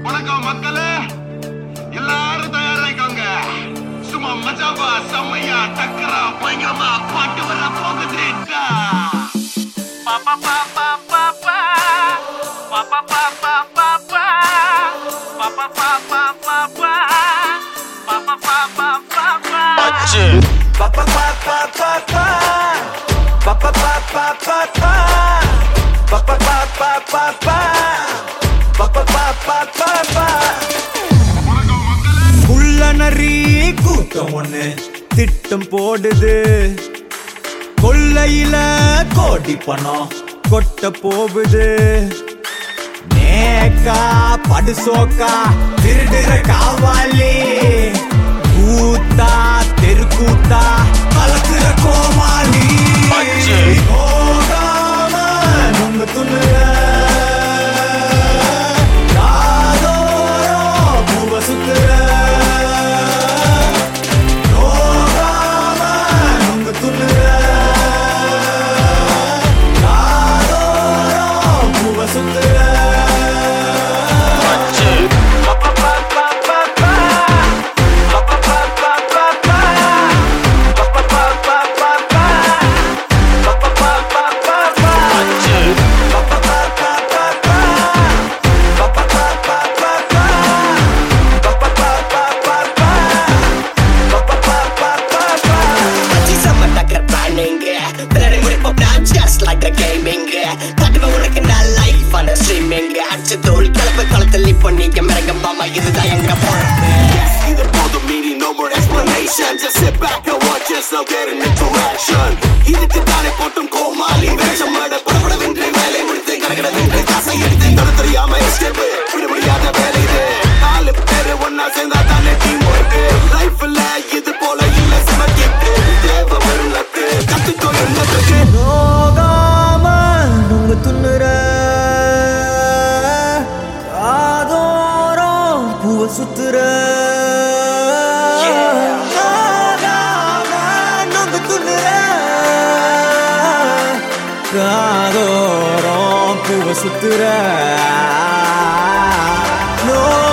வணக்கம் மக்களே எல்லாரும் தயாராயிக்கோங்க சும்மா மஜாவா செம்மையா டக்கரா பயங்கரமா பாட்டு வர போகுதுடா பாப்பா பாப்பா பாப்பா பாப்பா பாப்பா பாப்பா பாப்பா பாப்பா பாப்பா பாப்பா பாப்பா பாப்பா Pa pa pa pa pa pa Pa pa pa pa pa pa Pa pa pa pa pa pa Pa pa pa pa pa pa வணக்கம் மக்களே குள்ள நரி கூட்டம் ஒண்ணு திட்டம் போடுது கொள்ளையில கோடி பணம் கொட்ட போகுது நேக்கா படுசோக்கா திருடுற காவாலி கூத்தா தெருக்கூத்தா கலக்குற கோமாளி போகாம நொங்கு துண்ணுற காதோரம் பூவ சுத்துற நோகாம நொங்கு துண்ணுற காதோரம் பூவ சுத்துற Just like the gaming தட்டுவ உனக்கு நான் லைஃப் ஆன ஸ்ட்ரீமிங் அடிச்சு தோல் கிளப்பு களத்தில் இப்போ நீங்க மிரங்க பாமா இதுதான் எங்க பொழப்பு இது போதும் மீறி no more explanation just sit back and watch yourself get an interaction இதுக்கு தானே போட்டும் கோமாளி வேஷம் மாட படபடவென்று வேலை முடித்து கடகடவென்று காசை எடுத்து தொட தெரியாம escape விட முடியாத வேலை இது நாலு பேரு ஒன்னா சேர்ந்தா தானே டீம் ஒர்க் லைஃப்ல இது போல இல்ல சமக்கிட்டு தேவை வெள்ளத்து கத்துக்கோ என்னத்துக்கு நோகாம நொங்கு துண்ணுற காதோரம் பூவ சுத்துற நோகாம நொங்கு துண்ணுற காதோரம் பூவ சுத்துற நோ